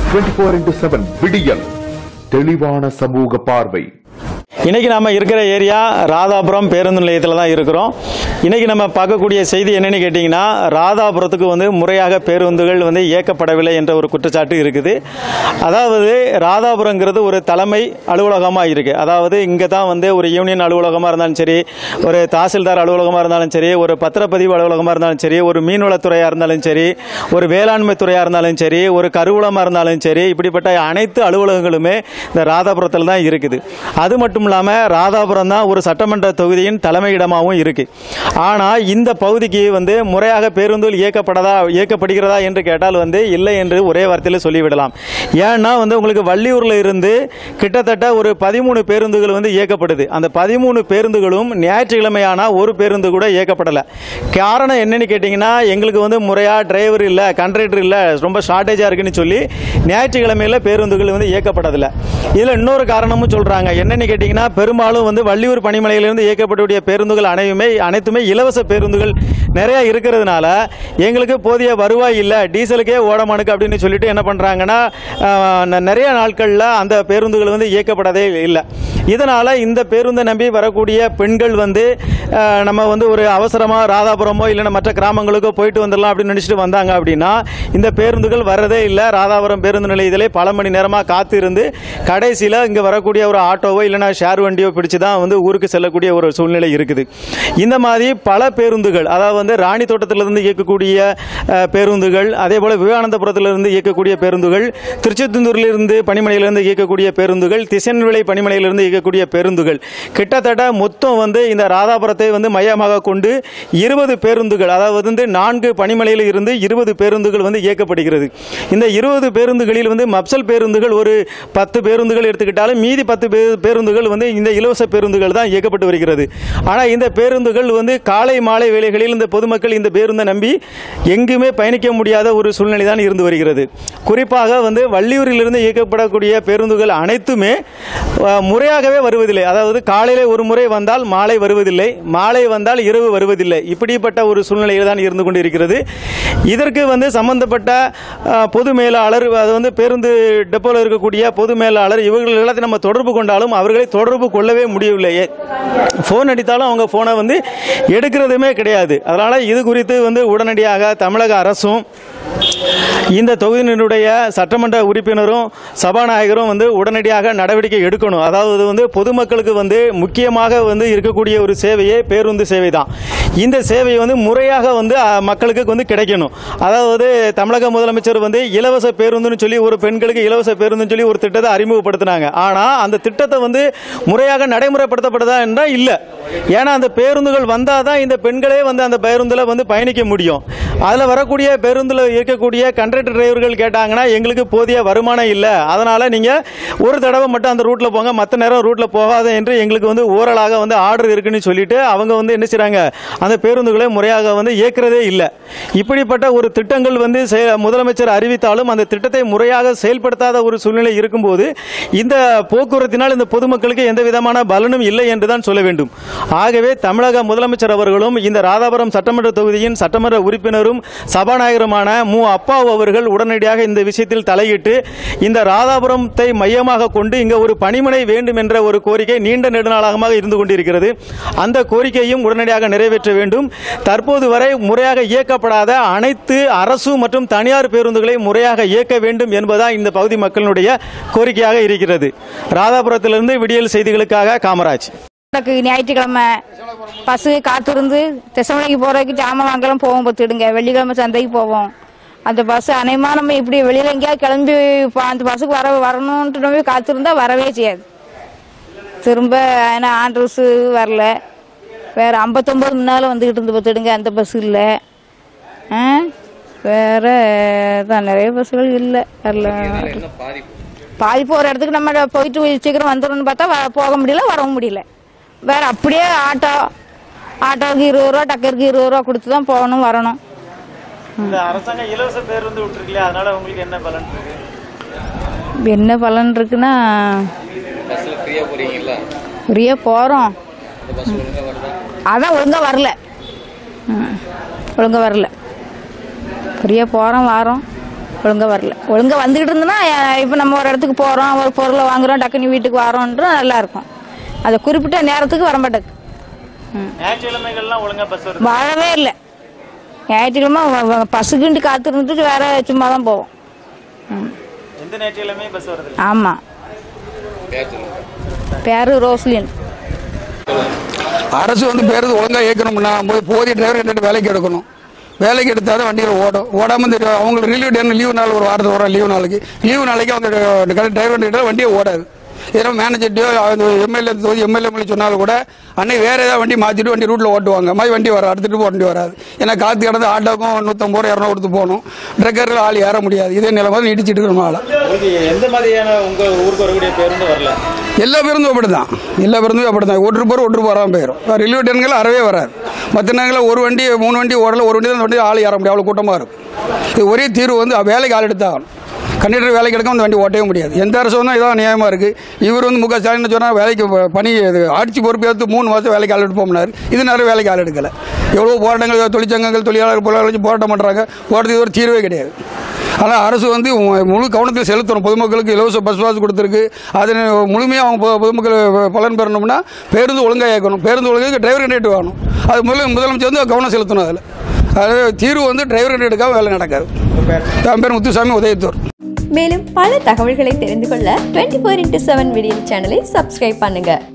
twenty four into seven விடியல் தெளிவான சமூக பார்வை இன்னைக்கு நம்ம இருக்கிற ஏரியா ராதாபுரம் பேருந்து நிலையத்தில் தான் இருக்கிறோம் இன்னைக்கு நம்ம பார்க்கக்கூடிய செய்தி என்னன்னு கேட்டிங்கன்னா ராதாபுரத்துக்கு வந்து முறையாக பேருந்துகள் வந்து இயக்கப்படவில்லை என்ற ஒரு குற்றச்சாட்டு இருக்குது அதாவது ராதாபுரங்கிறது ஒரு தலைமை அலுவலகமாக இருக்குது அதாவது இங்கே தான் வந்து ஒரு யூனியன் அலுவலகமாக இருந்தாலும் சரி ஒரு தாசில்தார் அலுவலகமாக இருந்தாலும் சரி ஒரு பத்திரப்பதிவு அலுவலகமாக இருந்தாலும் சரி ஒரு மீன்வளத்துறையாக இருந்தாலும் சரி ஒரு வேளாண்மை துறையாக இருந்தாலும் சரி ஒரு கருவூலமாக இருந்தாலும் சரி இப்படிப்பட்ட அனைத்து அலுவலகங்களுமே இந்த ராதாபுரத்தில் தான் இருக்குது அது மட்டும் இல்லாமல் ராதாபுரம் தான் ஒரு சட்டமன்ற தொகுதியின் தலைமையிடமாகவும் இருக்குது ஆனால் இந்த பகுதிக்கு வந்து முறையாக பேருந்துகள் இயக்கப்படதா இயக்கப்படுகிறதா என்று கேட்டால் வந்து இல்லை என்று ஒரே வார்த்தையில் சொல்லிவிடலாம் ஏன்னா வந்து உங்களுக்கு வள்ளியூரில் இருந்து கிட்டத்தட்ட ஒரு பதிமூணு பேருந்துகள் வந்து இயக்கப்படுது அந்த பதிமூணு பேருந்துகளும் ஞாயிற்றுக்கிழமையான ஒரு பேருந்து கூட இயக்கப்படலை காரணம் என்னன்னு கேட்டிங்கன்னா எங்களுக்கு வந்து முறையாக டிரைவர் இல்லை கண்டக்டர் இல்லை ரொம்ப ஷார்ட்டேஜாக இருக்குன்னு சொல்லி ஞாயிற்றுக்கிழமையில் பேருந்துகள் வந்து இயக்கப்பட்டதில்லை இதில் இன்னொரு காரணமும் சொல்கிறாங்க என்னன்னு கேட்டிங்கன்னா பெரும்பாலும் வந்து வள்ளியூர் பணிமனையிலிருந்து இயக்கப்படக்கூடிய பேருந்துகள் அனைத்துமே அனைத்துமே இலவச பேருந்துகள் நிறையா இருக்கிறதுனால எங்களுக்கு போதிய வருவாய் இல்லை டீசலுக்கே ஓடமானுக்கு அப்படின்னு சொல்லிட்டு என்ன பண்ணுறாங்கன்னா நிறைய நாட்களில் அந்த பேருந்துகள் வந்து இயக்கப்படவே இல்லை இதனால் இந்த பேருந்தை நம்பி வரக்கூடிய பெண்கள் வந்து அஹ், நம்ம வந்து ஒரு அவசரமாக ராதாபுரமோ இல்லைன்னா மற்ற கிராமங்களுக்கோ போயிட்டு வந்துடலாம் அப்படின்னு நினச்சிட்டு வந்தாங்க அப்படின்னா இந்த பேருந்துகள் வரதே இல்லை ராதாபுரம் பேருந்து நிலையத்திலே பல மணி நேரமாக காத்து இருந்து கடைசியில் இங்கே வரக்கூடிய ஒரு ஆட்டோவோ இல்லைன்னா ஷேர் வண்டியோ பிடிச்சு தான் வந்து ஊருக்கு செல்லக்கூடிய ஒரு சூழ்நிலை இருக்குது இந்த மாதிரி பல பேருந்துகள் அதாவது வந்து ராணி தோட்டத்திலிருந்து இயக்கக்கூடிய அஹ், பேருந்துகள் அதே போல் விவேகானந்தபுரத்திலிருந்து இயக்கக்கூடிய பேருந்துகள் திருச்செந்தூரிலிருந்து பணிமனையிலிருந்து இயக்கக்கூடிய பேருந்துகள் திசைன்விளை பணிமனையிலிருந்து இயக்கக்கூடிய பேருந்துகள் கிட்டத்தட்ட மொத்தம் வந்து இந்த ராதாபுரத்தை வந்து மையமாக கொண்டு இருபது பேருந்துகள் அதாவது வந்து நான்கு பணிமனையில் இருந்து இருபது பேருந்துகள் வந்து இயக்கப்படுகிறது இந்த இருபது பேருந்துகளில் வந்து மப்சல் பேருந்துகள் ஒரு பத்து பேருந்துகள் எடுத்துக்கிட்டாலும் மீதி பத்து பே- பேருந்துகள் வந்து இந்த இலவச பேருந்துகள் தான் இயக்கப்பட்டு வருகிறது ஆனால் இந்த பேருந்துகள் வந்து காலை மாலை வேளைகளில் இந்த பொதுமக்கள் இந்த பேருந்தை நம்பி எங்குமே பயணிக்க முடியாத ஒரு சூழ்நிலை தான் இருந்து வருகிறது குறிப்பாக வந்து வள்ளியூரிலிருந்து இயக்கப்படக்கூடிய பேருந்துகள் அனைத்துமே அஹ், முறையாகவே வருவதில்லை அதாவது காலையில் ஒரு முறை வந்தால் மாலை வருவதில்லை மாலை வந்தால் இரவு வருவதில்லை இப்படிப்பட்ட ஒரு சூழ்நிலையில் தான் இருந்து கொண்டு இருக்கிறது இதற்கு வந்து சம்பந்தப்பட்ட அஹ், பொது மேலாளர் அது வந்து பேருந்து டெப்போவில் இருக்கக்கூடிய பொது மேலாளர் இவர்கள் எல்லாத்தையும் நம்ம தொடர்பு கொண்டாலும் அவர்களை தொடர்பு கொள்ளவே முடியவில்லை ஃபோன் அடித்தாலும் அவங்க ஃபோனை வந்து எடுக்கிறதுமே கிடையாது அதனால் இது குறித்து வந்து உடனடியாக தமிழக அரசும் இந்த தொகுதியினுடைய சட்டமன்ற உறுப்பினரும் சபாநாயகரும் வந்து உடனடியாக நடவடிக்கை எடுக்கணும் அதாவது வந்து பொதுமக்களுக்கு வந்து முக்கியமாக வந்து இருக்கக்கூடிய ஒரு சேவையே பேருந்து சேவை தான் இந்த சேவை வந்து முறையாக வந்து அஹ், மக்களுக்கு வந்து கிடைக்கணும் அதாவது தமிழக முதலமைச்சர் வந்து இலவச பேருந்துன்னு சொல்லி ஒரு பெண்களுக்கு இலவச பேருந்துன்னு சொல்லி ஒரு திட்டத்தை அறிமுகப்படுத்தினாங்க ஆனால் அந்த திட்டத்தை வந்து முறையாக நடைமுறைப்படுத்தப்படுதா என்றால் இல்லை ஏன்னா அந்த பேருந்துகள் வந்தால் தான் இந்த பெண்களே வந்து அந்த பேருந்தில் வந்து பயணிக்க முடியும் அதில் வரக்கூடிய பேருந்தில் இருக்கக்கூடிய கண்டக்டர் டிரைவர்கள் கேட்டாங்கன்னா எங்களுக்கு போதிய வருமானம் இல்லை அதனால் நீங்கள் ஒரு தடவை மட்டும் அந்த ரூட்டில் போங்க மற்ற நேரம் ரூட்டில் போகாத என்று எங்களுக்கு வந்து ஓரலாக வந்து ஆர்டர் இருக்குன்னு சொல்லிட்டு அவங்க வந்து என்ன செய்கிறாங்க அந்த பேருந்துகளை முறையாக வந்து இயக்கிறதே இல்லை இப்படிப்பட்ட ஒரு திட்டங்கள் வந்து செய- முதலமைச்சர் அறிவித்தாலும் அந்த திட்டத்தை முறையாக செயல்படுத்தாத ஒரு சூழ்நிலை இருக்கும்போது இந்த போக்குவரத்தினால் இந்த பொதுமக்களுக்கு எந்த விதமான பலனும் இல்லை என்று தான் சொல்ல வேண்டும் ஆகவே தமிழக முதலமைச்சர் அவர்களும் இந்த ராதாபுரம் சட்டமன்ற தொகுதியின் சட்டமன்ற உறுப்பினரும் சபாநாயகருமான மு அப்பாவு அவர்கள் உடனடியாக இந்த விஷயத்தில் தலையிட்டு இந்த ராதாபுரத்தை மையமாக கொண்டு இங்க ஒரு பணிமனை வேண்டும் என்ற ஒரு கோரிக்கை நீண்ட நெடுநாளாக இருந்து கொண்டிருக்கிறது அந்த கோரிக்கையும் உடனடியாக நிறைவேற்ற வேண்டும் தற்போது வரை முறையாக இயக்கப்படாத அனைத்து அரசு மற்றும் தனியார் பேருந்துகளை முறையாக இயக்க வேண்டும் என்பதுதான் இந்த பகுதி மக்களினுடைய கோரிக்கையாக இருக்கிறது ராதாபுரத்திலிருந்து விடியல் செய்திகளுக்காக காமராஜ் எனக்கு ஞாயிற்றுக்கிழமை பஸ்ஸு காத்திருந்து திசமலைக்கு போகிறதுக்கு ஜாமான் வாங்கலாம் போவோம் பார்த்துடுங்க வெள்ளிக்கிழமை சந்தைக்கு போவோம் அந்த பஸ் அநேகமாக நம்ம இப்படி வெளியில் எங்கேயாவது கிளம்பி இப்போ அந்த பஸ்ஸுக்கு வர வரணுன்ட்டு நம்ம காத்திருந்தா வரவே செய்யாது திரும்ப ஏன்னா ஆண்ட்ரூஸு வரல வேறு ஐம்பத்தொம்போது முன்னால் வந்துக்கிட்டு இருந்து பார்த்துடுங்க அந்த பஸ் இல்லை ஆ வேறு தான் நிறைய பஸ்ஸுகள் இல்லை வரல பாதிப்பு ஒரு இடத்துக்கு நம்ம போயிட்டு சீக்கிரம் வந்துடணும்னு பார்த்தா வ- போக முடியல வரவும் முடியல வேற அப்படியே ஆட்டோ ஆட்டோவுக்கு இருபது ரூபா டக்கருக்கு இருபது ரூபா கொடுத்து தான் போகணும் வரணும் இந்த அரசாங்கம் இலவச பேருந்து விட்டுருக்கலையா அதனால உங்களுக்கு என்ன பலன் இருக்கு என்ன பலன் இருக்குன்னா பஸ்ஸில் ஃப்ரீயாக போகிறீங்களா ஃப்ரீயாக போகிறோம் அந்த பஸ் ஒழுங்காக வருதா அதான் ஒழுங்காக வரல ம், ஒழுங்கா வரல ஃப்ரீயாக போகிறோம் வாரோம் ஒழுங்காக வரல ஒழுங்காக வந்துக்கிட்டு இருந்ததுன்னா இப்போ நம்ம ஒரு இடத்துக்கு போகிறோம் ஒரு பொருளை வாங்குறோம் டக்குனு வீட்டுக்கு வரோன்ற நல்லா இருக்கும் அது குறிப்பிட்ட நேரத்துக்கு வர மாட்டேங்குது ஞாயிற்றுக்கிழமைகள்லாம் ஒழுங்கா பஸ் வருது வாழவே இல்லை ஞாயிற்றுக்கிழமை வ- வ- பசுக்குண்டு காத்திருந்துட்டு வேற சும்மா தான் போவோம் ம் எந்த ஞாயிற்றுக்கிழமையும் பஸ் வருது ஆமாம் பேர் சொல்லுங்க பேர் ரோஸ்லின் அரசு வந்து பேருந்து ஒழுங்காக இயக்கணும்னா போய் போதிய டிரைவர் கிட்ட வேலைக்கு எடுக்கணும் வேலைக்கு எடுத்தால் தான் வண்டியில் ஓடும் ஓடாமல் இந்த அவங்களுக்கு ரிலீவ் டே லீவு நாள் ஒரு வாரத்துக்கு வரும் லீவு நாளைக்கு லீவு நாளைக்கு அவங்க டிரைவர் கிட்ட வண்டியே ஓடாது இதெல்லாம் மேனேஜர்ட்டையோ எம்எல்ஏ தொகுதி எம்எல்ஏ சொன்னாலும் கூட அன்னைக்கு வேற ஏதாவது வண்டி மாற்றிட்டு வண்டி ரூட்டில் ஓட்டுவாங்க மாதிரி வண்டி வராது அடுத்த ட்ரிப் வண்டி வராது ஏன்னா காற்று கிடந்து ஆட்டோக்கும் நூற்றம்பது ரூபா இரநூறு கொடுத்து போகணும் ட்ரெக்கரில் ஆள் ஏற முடியாது இதே நிலைமை நீட்டிச்சிட்டு இருக்கணும் ஆளை உங்களுக்கு எந்த மாதிரியான உங்க ஊருக்கு வரக்கூடிய பேருந்து வரல எல்லா பேருந்தும் அப்படி தான் எல்லா பேருந்தும் அப்படி தான் ஒன்று போகிற ஒன்று போகாமல் போயிடும் ரிலீவ் ட்ரெயின்கள் அறவே வராது மற்ற நேரங்களில் ஒரு வண்டி மூணு வண்டி ஓடல ஒரு வண்டி தான் அந்த வண்டி ஆள் ஏற முடியாது அவ்வளோ கூட்டமாக இருக்கும் இது ஒரே தீர்வு வந்து வேலைக்கு ஆள் எடுத்தாகணும் கண்டக்டர் வேலைக்கு எடுக்க அந்த வண்டி ஓட்டவே முடியாது எந்த அரசு தான் இதான் நியாயமாக இருக்குது இவர் வந்து முக ஸ்டாலின் சொன்னால் வேலைக்கு ப- பணி இது ஆட்சி பொறுப்பேற்று மூணு மாதம் வேலைக்கு ஆள் எடுப்போம்னாரு இது நேரம் வேலைக்கு ஆள் எடுக்கலை எவ்வளோ போராட்டங்கள் தொழிற்சங்கங்கள் தொழிலாளர் பொருளாளர் போராட்டம் பண்ணுறாங்க போராட்டத்துக்கு ஒரு தீர்வே கிடையாது ஆனால் அரசு வந்து மு- முழு கவனத்தில் செலுத்தணும் பொதுமக்களுக்கு இலவச பஸ் பாஸ் கொடுத்துருக்கு அதை முழுமையாக அவங்க பொ- பொதுமக்கள் பலன் பெறணும்னா பேருந்து ஒழுங்காக இயக்கணும் பேருந்து ஒழுங்காக டிரைவர் ரேட்டு வேணும் அது முதல்ல முதலமைச்சர் வந்து கவனம் செலுத்தணும் அதில் அது தீர்வு வந்து டிரைவர் ரேட்டுக்காக வேலை நடக்காது என் பேர் முத்துசாமி உதயத்தூர் மேலும் பல தகவல்களை தெரிந்து கொள்ள twenty four into seven video சேனலை சப்ஸ்கிரைப் பண்ணுங்க